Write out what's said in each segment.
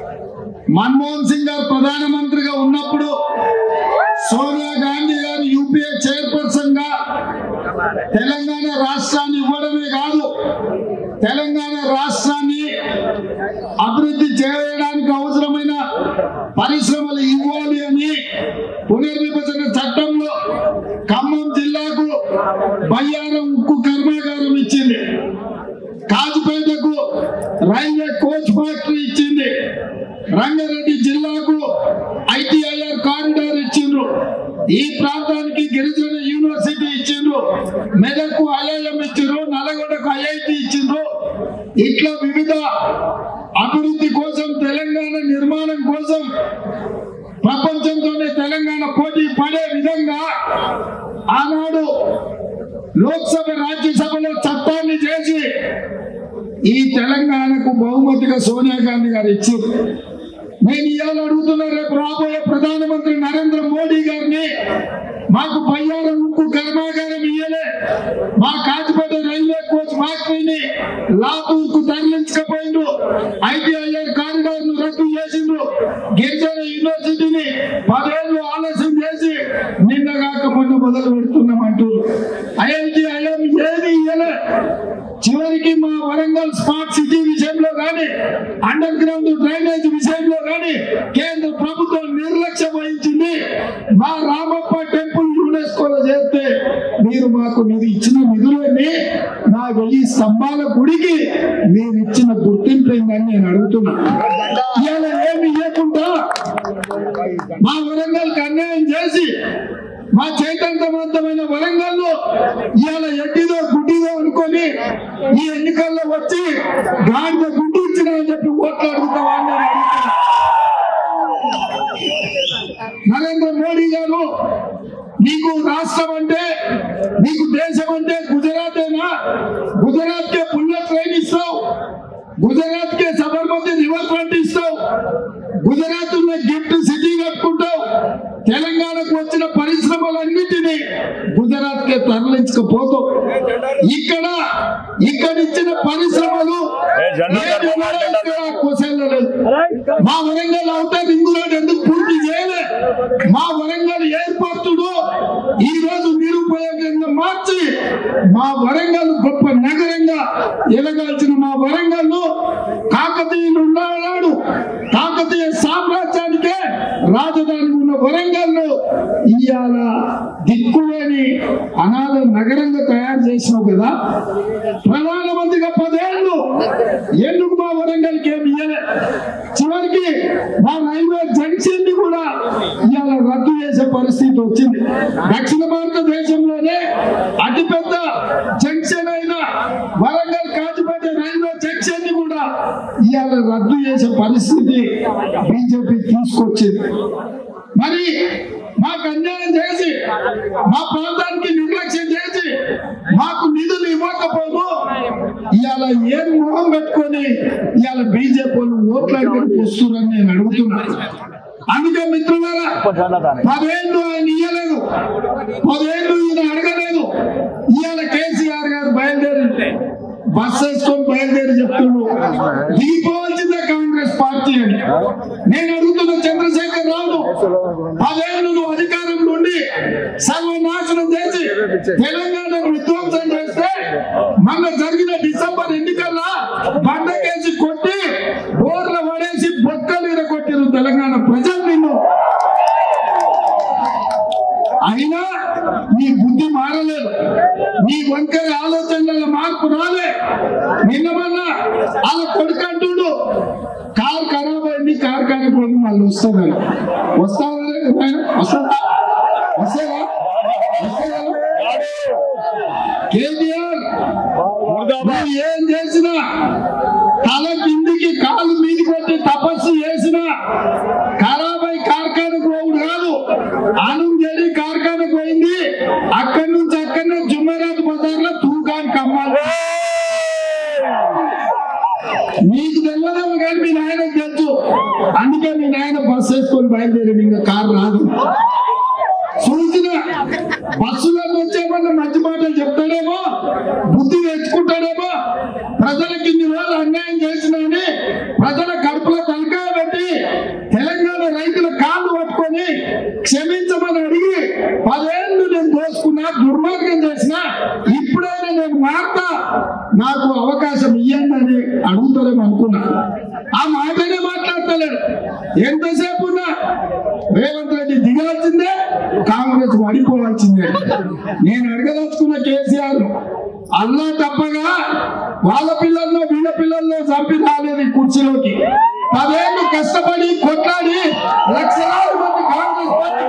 మన్మోహన్ సింగ్ గారు ప్రధానమంత్రిగా ఉన్నప్పుడు సోనియా గాంధీ గారు యూపీఏ చైర్పర్సన్ గా తెలంగాణ రాష్ట్రాన్ని ఇవ్వడమే కాదు తెలంగాణ రాష్ట్రాన్ని అభివృద్ధి చేయడానికి అవసరమైన పరిశ్రమలు ఇవ్వాలి అని పునర్విభజన చట్టంలో ఖమ్మం జిల్లాకు బయ్యారం ఉక్కు కర్మాగారం ఇచ్చింది కాజుపేటకు రైల్వే కోచ్ ఫ్యాక్టరీ ఇచ్చింది రంగారెడ్డి జిల్లాకు ఐటీఐఆర్ కారిడార్ ఇచ్చిండ్రు ఈ ప్రాంతానికి గిరిజన యూనివర్సిటీ ఇచ్చిండ్రు మెదక్కు ఐఐఎం ఇచ్చిండ్రు నల్గొండకు ఐఐటి ఇచ్చిండ్రు ఇట్లా వివిధ అభివృద్ధి కోసం తెలంగాణ నిర్మాణం కోసం ప్రపంచంతోనే తెలంగాణ పోటీ పడే విధంగా ఆనాడు లోక్సభ రాజ్యసభలో చట్టాన్ని చేసి ఈ తెలంగాణకు బహుమతిగా సోనియా గాంధీ గారు ఇచ్చారు నేను ఇవాళ అడుగుతున్నా రేపు రాబోయే ప్రధానమంత్రి నరేంద్ర మోడీ గారిని మాకు బయ్యారం ఉక్కు కర్మాగారం ఇయ్యలే మా కాచిపేట రైల్వే కోచ్ ఫ్యాక్టరీని లాతూర్కు తరలించకపోయిండ్రు ఐటీఐఆర్ కారిడార్ ను రద్దు చేసిండ్రు గిరిజన యూనివర్సిటీని పదేళ్ళు ఆలస్యం చేసి నిన్న కాక మొన్న మొదలు పెడుతున్నామంటూ ఐఐటి ఐఎం ఏది ఇయ్యలే చివరికి మా వరంగల్ స్మార్ట్ సిటీ విషయంలో కానీ అండర్ గ్రౌండ్ డ్రైనేజ్ విషయంలో కానీ కేంద్ర ప్రభుత్వం నిర్లక్ష్యం వహించింది మా రామప్ప టెంపుల్ యునెస్కోలో చేస్తే మీరు మాకు నిధి ఇచ్చిన నిధులన్నీ నా వెయ్యి స్తంభాల గుడికి మీరు ఇచ్చిన గుర్తింపు ఏందని నేను అడుగుతున్నా ఇవాళ ఏమి ఇవ్వకుండా మా వరంగల్ అన్యాయం చేసి మా చైతన్యవంతమైన వరంగల్ ఇవాళ ఎట్టిదో గుడ్డిదో అనుకొని ఈ ఎన్నికల్లో వచ్చి గాడిద గుడ్డి ఇచ్చిన అని చెప్పి ఓట్లు అడుగుతావా అని నేను అడుగుతున్నా. నరేంద్ర మోడీ గారు నీకు రాష్ట్రం అంటే నీకు దేశం అంటే గుజరాతేనా గుజరాత్ కే బుల్లెట్ ట్రైన్ ఇస్తావు గుజరాత్ కే సబర్మతి రివర్ ఫ్రంట్ ఇస్తావు గుజరాత్ ఉన్న గిఫ్ట్ సిటీ కట్టుకుంటావు తెలంగాణకు వచ్చిన పరిశ్రమలన్నిటినీ గుజరాత్ కే తరలించకపోతావు ఇక్కడ ఇక్కడ ఇచ్చిన పరిశ్రమలు ఏ జెండా ఏ నెలలో ఇక్కడ కొసేళ్ళ లేదు. మా వరంగల్ అవుతే రింగు రోడ్ ఎందుకు పూర్తి చేయలే మా వరంగల్ ఏర్పాటుడు ఈ రోజు నిరుపయోగంగా మార్చి మా వరంగల్ గొప్ప నగరంగా ఎదగాల్సిన మా వరంగల్ కాకతీయులు ఉన్నాడు కాకతీయ సామ్రాజ్యానికే రాజధాని ఉన్న వరంగల్ ఇవాళ దిక్కులేని అనాథ నగరంగా తయారు చేసినావు కదా ప్రధానమంత్రిగా పదేళ్ళు ఎందుకు మా వరంగల్కి ఏమి ఇయ్యలే చివరికి మా రైల్వే జంక్షన్ ని కూడా ఇవాళ రద్దు చేసే పరిస్థితి వచ్చింది దక్షిణ భారతదేశంలోనే అతిపెద్ద జంక్షన్ అయిన వరంగల్ కాచిపేట రైల్వే జంక్షన్ ని కూడా ఇవాళ రద్దు చేసే పరిస్థితి బీజేపీ తీసుకొచ్చింది మరి మాకు అన్యాయం చేసి మా ప్రాంతానికి నిర్లక్ష్యం చేసి మాకు నిధులు ఇవ్వకపోము ఇవాళ ఏం మొహం పెట్టుకొని ఇవాళ బీజేపీ వాళ్ళు ఓట్లు అడిగి వస్తున్నారని నేను అడుగుతున్నా అందుకే మిత్రులారా పదేళ్ళు ఆయన ఇయ్యలేదు పదేళ్ళు ఈయన అడగలేదు ఇవాళ కేసీఆర్ గారు బయలుదేరి బస్ వేసుకొని బయలుదేరి చెప్తున్నాడు దిగిపోవాల్సిందే కాంగ్రెస్ పార్టీ అని నేను అడుగుతున్న చంద్రశేఖర్ రావు పదేళ్ళు నువ్వు అధికారంలో ఉండి సర్వనాశనం చేసి తెలంగాణను విధ్వంసం చేస్తే మొన్న జరిగిన డిసెంబర్ ఎన్నికల్లో బండకేసి కొట్టి బోర్ల పడేసి బొక్కలు ఇరగొట్టిరు తెలంగాణ ప్రజలు నిన్ను అయినా నీ బుద్ధి మారలేదు నీ వంకర ఆలోచనల మార్పు రాలే నిన్న మొన్న వాళ్ళ కొడుకు అంటుడు కారు ఖరాబ్ అయింది కారు కానిపోయింది మళ్ళీ వస్తుందని వస్తావా ఆయన? వస్తావా వస్తావా వస్తావా కేటీఆర్ నువ్వు ఏం చేసినా తల కిందికి కాలు మీది కొట్టి తపస్సు చేసినా ఖరాబై కార్ఖానకు పోవుడు కాదు ఆనంద్ కార్ఖానకు పోయింది అక్కడి నుంచి అక్కడనే జుమ్మరాత్ బజార్లో తూకానికి అమ్మాలి నీకు తెలియదేమో కానీ మీ నాయనకు తెలుసు అందుకే మీ నాయన బస్ వేసుకొని బయలుదేరి ఇంకా కారు రాదు చూసిన బస్సులో వచ్చేమన్నా మంచి మాటలు చెప్తాడేమో బుద్ధి తెచ్చుకుంటాడేమో ప్రజలకి ఇన్ని రోజులు అన్యాయం చేసినా అని ప్రజల కడుపులో తలకాయ పెట్టి దిగుతలేడు ఎంతసేపు ఉన్నా రేవంత్ రెడ్డి దిగాల్సిందే కాంగ్రెస్ పడిపోవాల్సిందే నేను అడగదలుచుకున్న కేసీఆర్ అల్లా తప్పగా వాళ్ళ పిల్లల్లో వీళ్ళ పిల్లల్లో చంపి రాలేదు ఈ కుర్చీలోకి పదేళ్ళు కష్టపడి కొట్లాడి లక్షలాది మంది కాంగ్రెస్ పార్టీ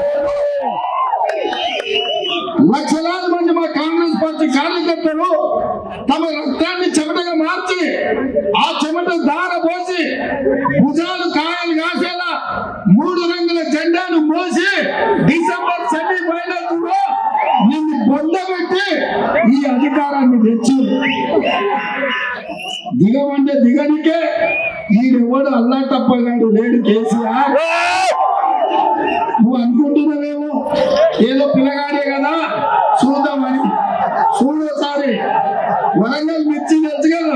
లక్షలాది మంది మా కాంగ్రెస్ పార్టీ కార్యకర్తలు తమ రక్తాన్ని చెమటగా మార్చి ఆ చెమట దార పోసి భుజాలు కాయలు కాసేలా మూడు రంగుల జెండాను మోసి డిసెంబర్ సెమీ ఫైనల్స్ లో నిన్ను బొందబెట్టి ఈ అధికారాన్ని తెచ్చి దిగమంటే దిగనికే ఈడెవడు అల్లా తప్పగాడు లేడు కేసీఆర్ నువ్వు అనుకుంటున్నావేమో ఏదో పిల్లగాడే కదా చూద్దామని చూడోసారి వరంగల్ మిర్చి తెలుసు కదా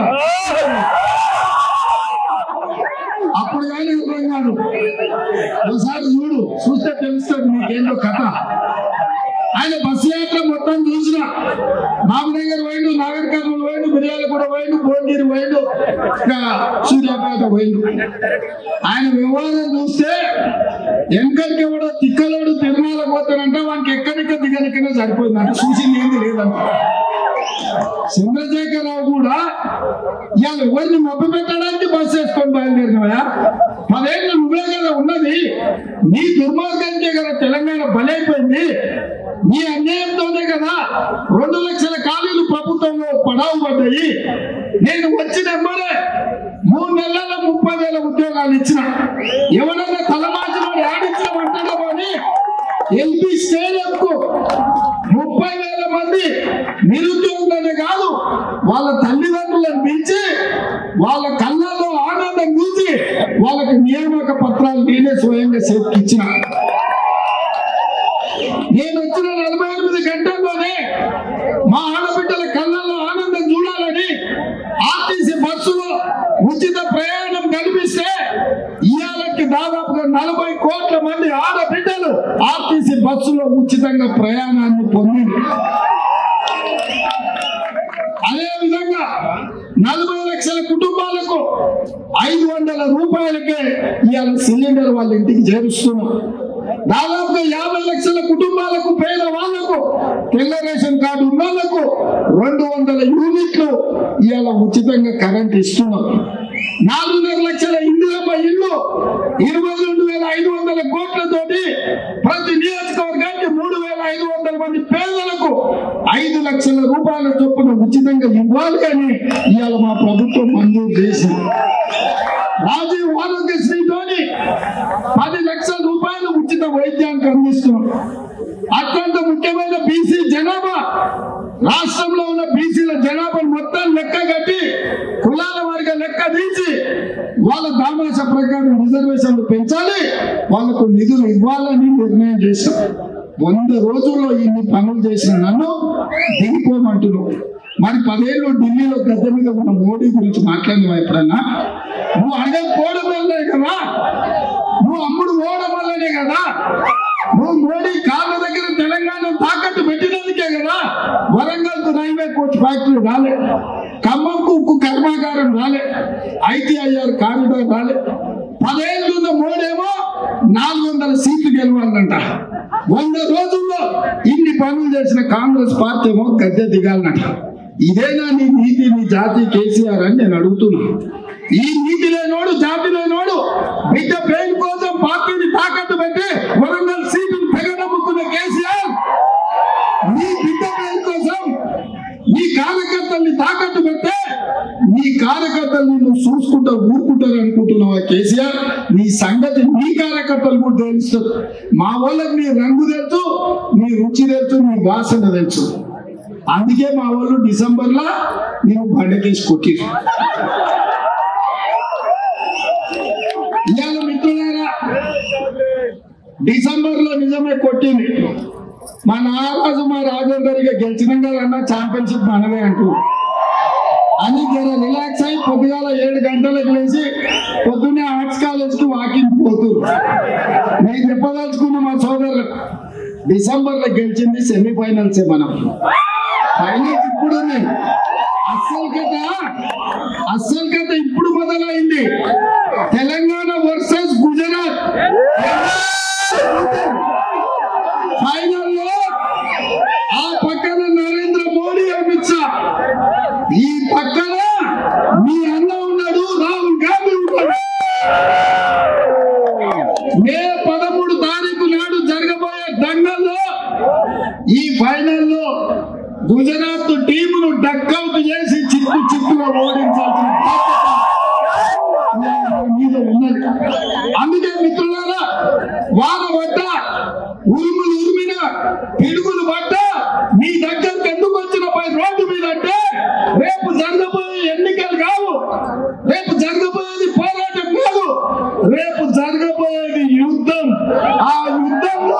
అప్పుడు కానీ అర్థం కాదు ఒకసారి చూడు చూస్తే తెలుస్తుంది నీకేందో కథ ఆయన బస్సు యాత్ర మొత్తం చూసిన మామనగర్ పోయిండు నాగర్ కర్నూలు పోయిండు మిర్యాల కూడా పోయిండు భువనగిరి పోయిండు ఇంకా సూర్యాపేట పోయిండు ఆయన వ్యవహారం చూస్తే వెనకడికి కూడా తిక్కలోడు తిరుమల పోతానంటే వానికి ఎక్కడికి దిగనికనే సరిపోయింది అంటే చూసింది ఏంది లేదంట చంద్రశేఖరరావు కూడా ఇవాళ ఎవరిని మబ్బు పెట్టడానికి బస్సు వేసుకొని బయలుదేరినవా పదేళ్ళు నువ్వే కదా ఉన్నది నీ దుర్మార్గానికే కదా తెలంగాణ బలైపోయింది నీ అన్యాయంతోనే కదా రెండు లక్షల ఖాళీలు ప్రభుత్వంలో పడావు పడ్డాయి నేను వచ్చిన వెంబడే మూడు నెలల ముప్పై వేల ఉద్యోగాలు ఇచ్చిన ఎవరన్నా తలమాసిన ఆడించమంటాడో అని ఎల్పీ స్టేడియం కు ముప్పై వేల మంది నిరుద్యోగులనే కాదు వాళ్ళ తల్లిదండ్రులను పిలిచి వాళ్ళ కళ్ళల్లో ఆనందం చూసి వాళ్ళకి నియామక పత్రాలు నేనే స్వయంగా చేతికిచ్చిన నేను వచ్చిన నలభై ఎనిమిది గంటల్లోనే మా ఆడబిడ్డల కళ్ళల్లో ఆనందం చూడాలని ఆర్టీసీ బస్సులో ఉచిత ప్రయాణం కల్పిస్తే ఇవాళకి దాదాపుగా నలభై కోట్ల మంది ఆడబిడ్డలు ఆర్టీసీ బస్సులో ఉచితంగా ప్రయాణాన్ని పొందింది అదే విధంగా నలభై లక్షల కుటుంబాలకు ఐదు వందల రూపాయలకే ఇవాళ సిలిండర్ వాళ్ళ ఇంటికి చేరుస్తున్నాం దాదాపుగా యాభై లక్షల కుటుంబాలకు పేద వాళ్లకు తెల్ల రేషన్ కార్డు ఉన్న వాళ్ళకు రెండు వందల యూనిట్లు ఇవాళ ఉచితంగా కరెంట్ ఇస్తున్నాం నాలుగున్నర లక్షల ఇందిరమ్మ ఇల్లు ఇరవై రెండు వేల ఐదు వందల కోట్లతోటి ప్రతి నియోజకవర్గానికి మూడు వేల ఐదు వందల మంది పేదలకు ఐదు లక్షల రూపాయల చొప్పున ఉచితంగా ఇవ్వాలి అని ఇవాళ మా ప్రభుత్వం మంజూరు చేసింది రాజీవ్ ఆరోగ్యశ్రీతోని పది లక్షల రూపాయలు ఉచిత వైద్యానికి అందిస్తున్నాం అత్యంత ముఖ్యమైన బీసీ జనాభా రాష్ట్రంలో ఉన్న బీసీల జనాభాను మొత్తం లెక్క కట్టి కులాల వారిగా లెక్క తీసి వాళ్ళ దామాష ప్రకారం రిజర్వేషన్లు పెంచాలి వాళ్ళకు నిధులు ఇవ్వాలని నిర్ణయం చేశాం వంద రోజుల్లో ఇన్ని పనులు చేసిన నన్ను దిగిపోమంటున్నావు మరి పదేళ్ళు ఢిల్లీలో గద్దె మీద ఉన్న మోడీ గురించి మాట్లాడినవా ఎప్పుడన్నా నువ్వు అడగకపోవడం వల్లే కదా నువ్వు అమ్ముడు పోవడం వల్లనే కదా నువ్వు మోడీ కాళ్ళ దగ్గర తెలంగాణ తాకట్టు పెట్టినందుకే కదా వరంగల్ కు రైల్వే కోచ్ ఫ్యాక్టరీ రాలే ఖమ్మంకు ఉక్కు కర్మాగారం రాలే ఐటీఐఆర్ కారిడార్ రాలే పదేళ్ళు ఉన్న మోడేమో నాలుగు వందల సీట్లు గెలవాలంట వంద రోజుల్లో ఇన్ని పనులు చేసిన కాంగ్రెస్ పార్టీ ఏమో గద్దె దిగాలన్నట ఇదేనా నీ నీతి నీ జాతి కేసీఆర్ అని నేను అడుగుతున్నా ఈ నీతి లేనోడు జాతి లేనోడు బిడ్డ పేరు కోసం పార్టీని తాకట్టు పెట్టి వరంగల్ సీటును తెగనమ్ముకున్న కేసీఆర్ నీ బిడ్డ పేరు కోసం నీ కార్యకర్తల్ని తాకట్టు పెడితే నీ కార్యకర్తల్ని నువ్వు చూసుకుంటా ఊరుకుంటారు అనుకుంటున్నావా కేసీఆర్ నీ సంగతి నీ కార్యకర్తలు కూడా తెలుస్తుంది మా వాళ్ళకి నీ రంగు తెలుసు నీ రుచి తెలుసు నీ వాసన తెలుసు అందుకే మా వాళ్ళు డిసెంబర్ లా నేను బండకేసి కొట్టిరు ఇవాళ మిత్రులారా డిసెంబర్ లో నిజమే కొట్టింది మా నారాజు మా రాజేందర్గా గెలిచినాం కదన్నా ఛాంపియన్షిప్ మనదే అంటూ అని జర రిలాక్స్ అయి పొద్దుగాల ఏడు గంటలకు లేచి పొద్దున్నే ఆర్ట్స్ కాలేజ్ కి వాకింగ్ పోతురు నేను చెప్పదలుచుకున్న మా సోదరులు డిసెంబర్ లో గెలిచింది సెమీఫైనల్స్ మనం ఫైనల్స్ ఇప్పుడు ఉన్నాయి అస్సలు కథ అస్సలు కథ ఇప్పుడు మొదలైంది తెలంగాణ వర్సెస్ గుజరాత్ ఫైనల్లో ఆ పక్కన నరేంద్ర మోడీ అమిత్ షా ఈ పక్కన మీ అన్న ఉన్నాడు రాహుల్ గాంధీ ఉన్నాడు మే పదమూడు తారీఖు నాడు జరగబోయే దంగల్లో ఈ ఫైనల్లో గుజరాత్ టీమును డక్అవుట్ చేసి చిక్కు చిక్కుగా ఓడించాల్సిన బాధ్యత మన మీద ఉన్నది అందుకే మిత్రులారా వాన పడ్డ ఉరుములు ఉరిమిన పిడుగులు పడ్డ మీ దగ్గరకు ఎందుకు వచ్చిన పై రోడ్డు మీద అంటే రేపు జరగబోయే ఎన్నికలు కావు రేపు జరగబోయేది పోరాటం కాదు రేపు జరగబోయేది యుద్ధం ఆ యుద్ధంలో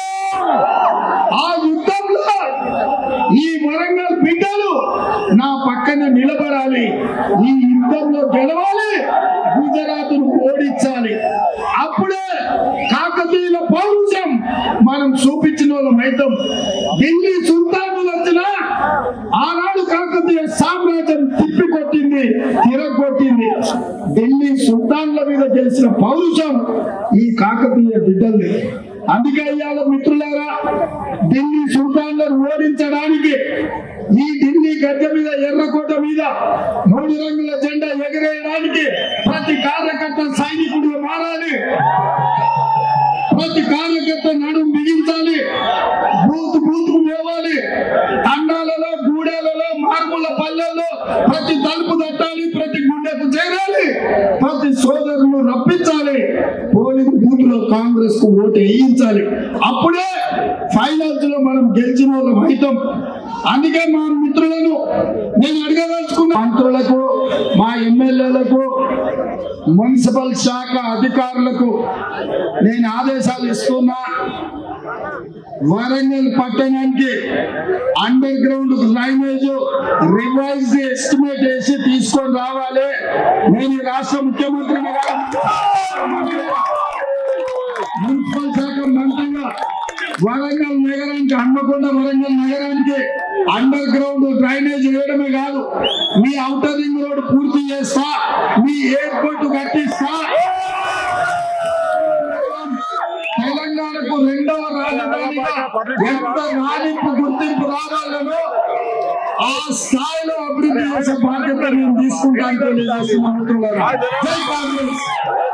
ఆ యుద్ధంలో ఈ వరంగల్ బిడ్డలు నా పక్కన నిలబడాలి ఈ యుద్ధంలో గెలవాలి గుజరాత్ ఓడించాలి అప్పుడే కాకతీయుల పౌరుషం మనం చూపించిన వాళ్ళం అయితాం ఢిల్లీ సుల్తానులు వచ్చిన ఆనాడు కాకతీయ సామ్రాజ్యం తిప్పికొట్టింది తిరగొట్టింది ఢిల్లీ సుల్తాన్ల మీద గెలిచిన పౌరుషం ఈ కాకతీయ బిడ్డల్ని అందుకే ఇవాళ మిత్రులారా ఢిల్లీ సుల్తాన్లను ఓడించడానికి ఈ ఢిల్లీ గద్దె మీద ఎర్రకోట మీద మూడు రంగుల జెండా ఎగరేయడానికి ప్రతి కార్యకర్త సైనికుడిగా మారాలి ప్రతి కార్యకర్త నడుము బిగించాలి బూత్ బూత్ కు పోవాలి తండాలలో గూడెలలో మార్ముల పల్లెల్లో ప్రతి తలుపు తట్టాలి ప్రతి గుండెకు చేరాలి ప్రతి సోదరులు రప్పించాలి పోలింగ్ బూత్ లో కాంగ్రెస్ కు ఓటు వేయించాలి అప్పుడే ఫైనల్స్ లో మనం గెలిచిన వాళ్ళం అవుతాం అందుకే మా మిత్రులను నేను అడగదలుచుకున్న మంత్రులకు మా ఎమ్మెల్యేలకు మున్సిపల్ శాఖ అధికారులకు నేను ఆదేశాలు ఇస్తున్నా వరంగల్ పట్టణానికి underground drainage revise estimate వేసి తీసుకొని రావాలి నేను ఈ రాష్ట్ర ముఖ్యమంత్రిని గారు మున్సిపల్ శాఖ మంత్రిగా వరంగల్ నగరానికి హన్మకొండ వరంగల్ నగరానికి అండర్ గ్రౌండ్ డ్రైనేజ్ వేయడమే కాదు మీ ఔటర్ రింగ్ రోడ్ పూర్తి చేస్తా మీ ఎయిర్పోర్ట్ కట్టిస్తా తెలంగాణకు రెండవ రాజధానిగా ఎంత రాణింపు గుర్తింపు రావాలనో ఆ స్థాయిలో అభివృద్ధి చేసే బాధ్యత నేను తీసుకుంటాను తెలియజేస్తున్నాను మిత్రులారా. జై కాంగ్రెస్